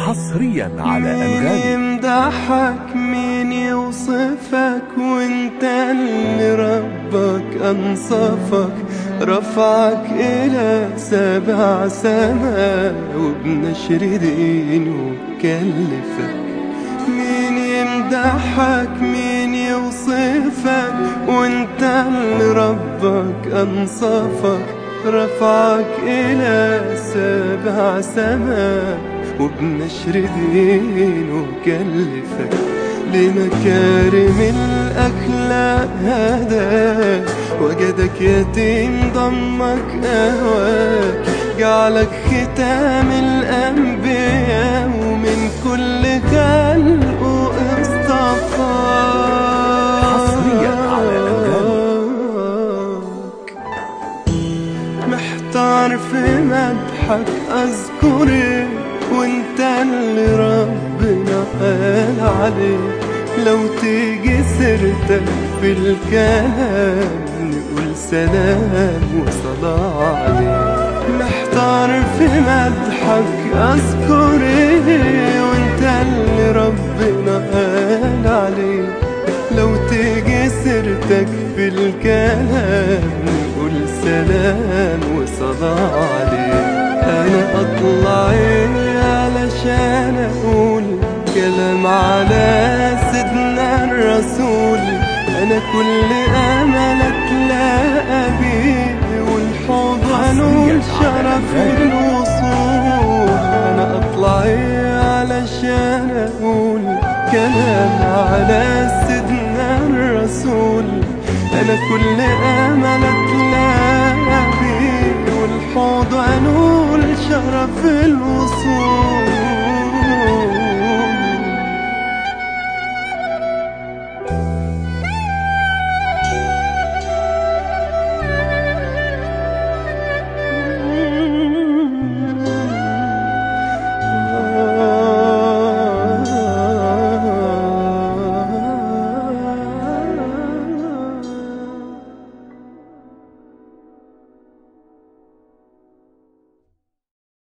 حصريا على مين أنغامي يمدحك مين يوصفك وانت اللي ربك انصفك رفعك الى سبع سما وبنشر دينه كلفك مين يمدحك مين يوصفك وانت اللي ربك انصفك رفعك الى سبع سما وبنشر دينه كلفك لمكارم الأخلاق هداك وجدك يتيم ضمك أهواك جعلك ختام الأنبياء ومن كل خلقه اصطفاك حصرياً على أنغامي. محتار في مدحك اذكر إيه وانت اللي ربنا قال عليه لو تيجي سيرتك في الكلام نقول سلام وصلاة عليه محتار في مدحك اذكر ايه وانت اللي ربنا قال عليه لو تيجي سيرتك في الكلام نقول سلام وصلاة عليه أنا أطلع علشان أقول كلام على سيدنا الرسول أنا كل أملك لا أبيه والحضن والشرف الوصول أنا أطلع علشان أقول كلام على سيدنا الرسول أنا كل أملك لا أبي والحوض والشرف الوصول